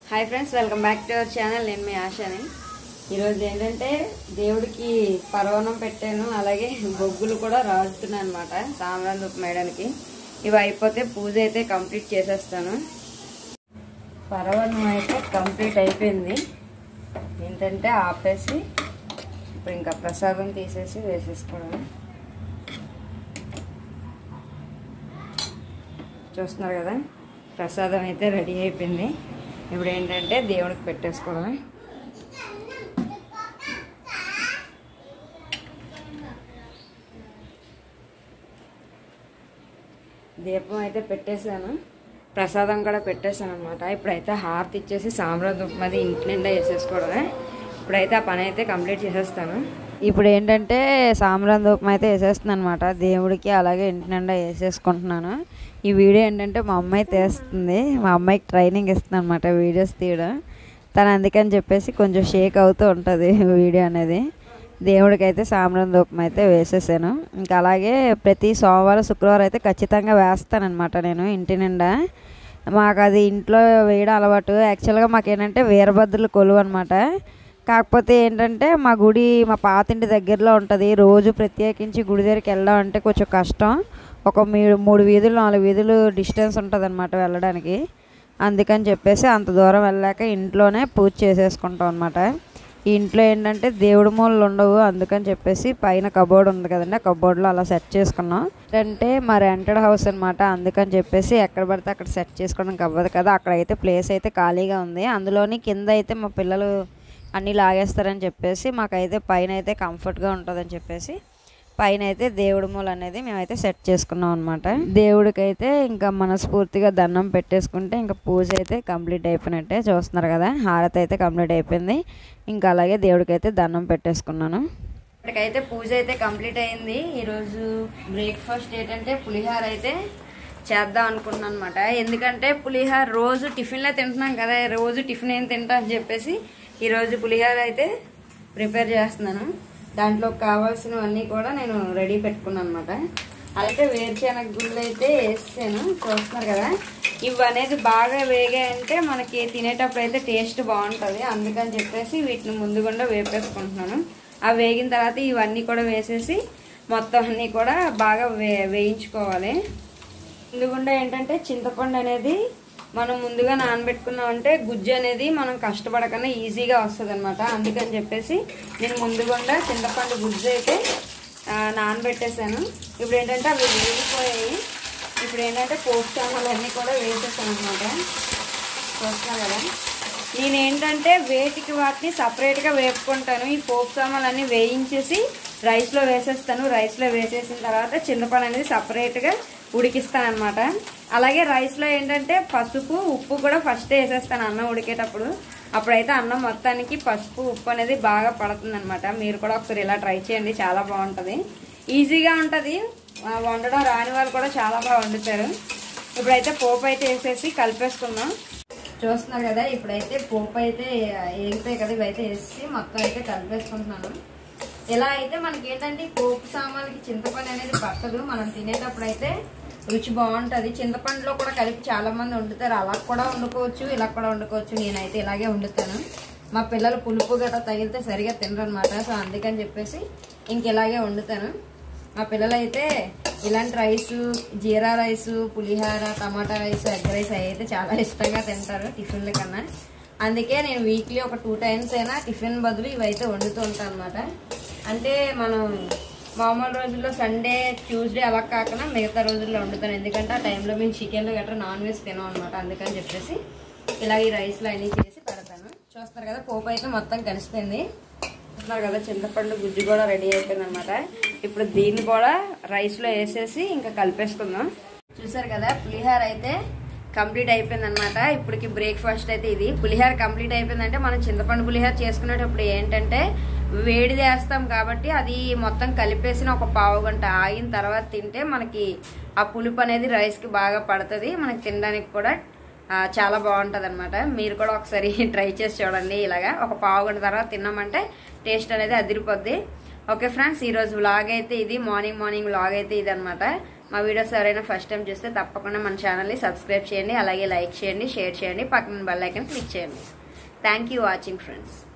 hi friends welcome back to our channel నేను మీ ఆశాని ఈరోజు ఏంటంటే దేవుడికి పర్వణం పెట్టాను అలాగే బొగ్గులు కూడా రాజుతున్నాను అనమాట సాంబ్రాన్ దుప్పు మేడానికి ఇవి అయిపోతే పూజ అయితే కంప్లీట్ చేసేస్తాను పర్వణం అయితే కంప్లీట్ అయిపోయింది ఏంటంటే ఆపేసి ఇప్పుడు ఇంకా ప్రసాదం తీసేసి వేసేసుకోవడం చూస్తున్నారు కదా ప్రసాదం అయితే రెడీ అయిపోయింది ఇప్పుడు ఏంటంటే దేవుడికి పెట్టేసుకోవడమే దీపం అయితే పెట్టేశాను ప్రసాదం కూడా పెట్టేశాను అనమాట ఇప్పుడైతే హారతి ఇచ్చేసి సాంబ్రాజ్యం మీద ఇంటి నిండా వేసేసుకోవడమే ఇప్పుడైతే ఆ పని అయితే కంప్లీట్ చేసేస్తాను ఇప్పుడు ఏంటంటే సాంబ్రాన్ ధూపం అయితే వేసేస్తున్నాను అనమాట దేవుడికి అలాగే ఇంటి నిండా వేసేసుకుంటున్నాను ఈ వీడియో ఏంటంటే మా అమ్మాయి తీస్తుంది మా అమ్మాయికి ట్రైనింగ్ ఇస్తుంది అనమాట వీడియోస్ తీయడం తను అందుకని చెప్పేసి కొంచెం షేక్ అవుతూ ఉంటుంది వీడియో అనేది దేవుడికి అయితే సాంబ్రాన్ ధూపం అయితే వేసేసాను ఇంకా అలాగే ప్రతి సోమవారం శుక్రవారం అయితే ఖచ్చితంగా వేస్తానన్నమాట నేను ఇంటి నిండా మాకు అది ఇంట్లో వేయడం అలవాటు యాక్చువల్గా మాకేంటంటే వీరభద్రుల కొలువు అనమాట కాకపోతే ఏంటంటే మా గుడి మా పాతింటి దగ్గరలో ఉంటుంది రోజు ప్రత్యేకించి గుడి దగ్గరికి వెళ్ళడం అంటే కొంచెం కష్టం ఒక మీ- మూడు వీధులు నాలుగు వీధులు డిస్టెన్స్ ఉంటుంది అనమాట వెళ్ళడానికి అందుకని చెప్పేసి అంత దూరం వెళ్ళాక ఇంట్లోనే పూజ చేసేసుకుంటాం అనమాట ఈ ఇంట్లో ఏంటంటే దేవుడి మూలలు ఉండవు అందుకని చెప్పేసి పైన కబోర్డ్ ఉంది కదండి ఆ కబోర్డ్లో అలా సెట్ చేసుకున్నాం అంటే మా రెంటెడ్ హౌస్ అనమాట అందుకని చెప్పేసి ఎక్కడ పడితే అక్కడ సెట్ చేసుకోవడానికి అవ్వదు కదా అక్కడైతే ప్లేస్ అయితే ఖాళీగా ఉంది అందులోని కింద అయితే మా పిల్లలు అన్నీ లాగేస్తారని చెప్పేసి మాకైతే పైన అయితే కంఫర్ట్గా ఉంటుందని చెప్పేసి పైన అయితే దేవుడి మూల అనేది మేమైతే సెట్ చేసుకున్నాం అనమాట దేవుడికైతే ఇంకా మనస్ఫూర్తిగా దండం పెట్టేసుకుంటే ఇంకా పూజ అయితే కంప్లీట్ అయిపోయినట్టే చూస్తున్నారు కదా హారతి అయితే కంప్లీట్ అయిపోయింది ఇంకా అలాగే దేవుడికైతే దండం పెట్టేసుకున్నాను ఇప్పటికైతే పూజ అయితే కంప్లీట్ అయింది ఈరోజు బ్రేక్ఫాస్ట్ ఏంటంటే పులిహార అయితే చేద్దాం అనుకున్నాను అనమాట ఎందుకంటే పులిహార రోజు టిఫిన్లో తింటున్నాం కదా రోజు టిఫిన్ ఏం తింటా అని చెప్పేసి ఈరోజు పులిహార అయితే ప్రిపేర్ చేస్తున్నాను దాంట్లో కావాల్సినవన్నీ కూడా నేను రెడీ పెట్టుకున్నాను అనమాట అయితే వేరుశెనగ గుళ్ళు అయితే వేసాను చూస్తున్నారు కదా ఇవి అనేది బాగా వేగాయంటే మనకి తినేటప్పుడు అయితే టేస్ట్ బాగుంటుంది అందుకని చెప్పేసి వీటిని ముందుగుండా వేపేసుకుంటున్నాను అవి వేగిన తర్వాత ఇవన్నీ కూడా వేసేసి మొత్తం అన్నీ కూడా బాగా వే వేయించుకోవాలి ముందుగుండా ఏంటంటే చింతపండు అనేది మనం ముందుగా నానబెట్టుకున్నామంటే గుజ్జు అనేది మనం కష్టపడకనే ఈజీగా వస్తుంది అనమాట అందుకని చెప్పేసి నేను ముందుగుండా చింతపండు గుజ్జు అయితే ఆ, నానబెట్టేశాను ఇప్పుడు ఏంటంటే అవి వేగిపోయాయి ఇప్పుడు ఏంటంటే పోపు చామలు అన్నీ కూడా వేసేసాను అనమాట చూస్తున్నారు కదా నేనేంటంటే వేటికి వాటిని సపరేట్గా వేపుకుంటాను ఈ పోపు సామాన్లు అన్నీ వేయించేసి రైస్లో వేసేస్తాను రైస్లో వేసేసిన తర్వాత చింతపండు అనేది సపరేట్గా ఉడికిస్తాను అనమాట అలాగే రైస్లో ఏంటంటే పసుపు ఉప్పు కూడా ఫస్ట్ వేసేస్తాను అన్నం ఉడికేటప్పుడు అప్పుడైతే అన్నం మొత్తానికి పసుపు ఉప్పు అనేది బాగా పడుతుంది అనమాట మీరు కూడా ఒకసారి ఇలా ట్రై చేయండి చాలా బాగుంటుంది ఈజీగా ఉంటుంది ఆ, వండడం రాని వాళ్ళు కూడా చాలా బాగా వండుతారు ఇప్పుడైతే పోపు అయితే వేసేసి కలిపేసుకుందాం చూస్తున్నారు కదా ఇప్పుడైతే పోపు అయితే ఏగిపోయి కదా ఇవైతే వేసి మొత్తం అయితే కలిపేసుకుంటున్నాను ఇలా అయితే మనకి ఏంటంటే ఈ పోపు సామాన్లకి చింతపండు అనేది పట్టదు మనం తినేటప్పుడు అయితే రుచి బాగుంటుంది చింతపండులో కూడా కలిపి చాలా మంది వండుతారు అలా కూడా వండుకోవచ్చు ఇలా కూడా వండుకోవచ్చు నేనైతే ఇలాగే వండుతాను మా పిల్లలు పులుపు గట్రా తగిలితే సరిగా తినరు అనమాట సో అందుకని చెప్పేసి ఇంక ఇలాగే వండుతాను మా పిల్లలు అయితే ఇలాంటి rice jeera rice pulihora tomato rice egg rice అవి అయితే చాలా ఇష్టంగా తింటారు టిఫిన్ల కన్నా అందుకే నేను వీక్లీ ఒక టూ టైమ్స్ అయినా టిఫిన్ బదులు ఇవైతే వండుతూ ఉంటాను అనమాట అంటే మనం మామూలు రోజుల్లో సండే ట్యూస్డే అలా కాకుండా మిగతా రోజుల్లో వండుతాను ఎందుకంటే ఆ టైంలో మేము చికెన్లు గట్రా నాన్ వెజ్ తినాం అనమాట అందుకని చెప్పేసి ఇలా ఈ రైస్లో అన్నీ చేసి పెడతాను చూస్తారు కదా పోపు అయితే మొత్తం కలిసిపోయింది చూస్తున్నారు కదా చింతపండు గుజ్జు కూడా రెడీ అయిపోయింది అనమాట ఇప్పుడు దీన్ని కూడా రైస్లో వేసేసి ఇంకా కలిపేసుకుందాం చూసారు కదా పులిహార అయితే కంప్లీట్ అయిపోయింది అనమాట ఇప్పటికి బ్రేక్ఫాస్ట్ అయితే ఇది పులిహార కంప్లీట్ అయిపోయిందంటే మనం చింతపండు పులిహార చేసుకునేటప్పుడు ఏంటంటే వేడి చేస్తాం కాబట్టి అది మొత్తం కలిపేసిన ఒక పావు గంట ఆగిన తర్వాత తింటే మనకి ఆ పులుపు అనేది రైస్కి బాగా పడుతుంది మనకి తినడానికి కూడా ఆ, చాలా బాగుంటుంది అనమాట మీరు కూడా ఒకసారి ట్రై చేసి చూడండి ఇలాగా ఒక పావు గంట తర్వాత తిన్నామంటే టేస్ట్ అనేది అదిరిపోద్ది ఓకే ఫ్రెండ్స్ ఈరోజు వ్లాగ్ అయితే ఇది మార్నింగ్ మార్నింగ్ వ్లాగ్ అయితే ఇది అనమాట మా వీడియోస్ ఎవరైనా ఫస్ట్ టైం చూస్తే తప్పకుండా మన ఛానల్ని సబ్స్క్రైబ్ చేయండి అలాగే లైక్ చేయండి షేర్ చేయండి పక్కన బెల్ ఐకన్ క్లిక్ చేయండి థ్యాంక్ యూ వాచింగ్ ఫ్రెండ్స్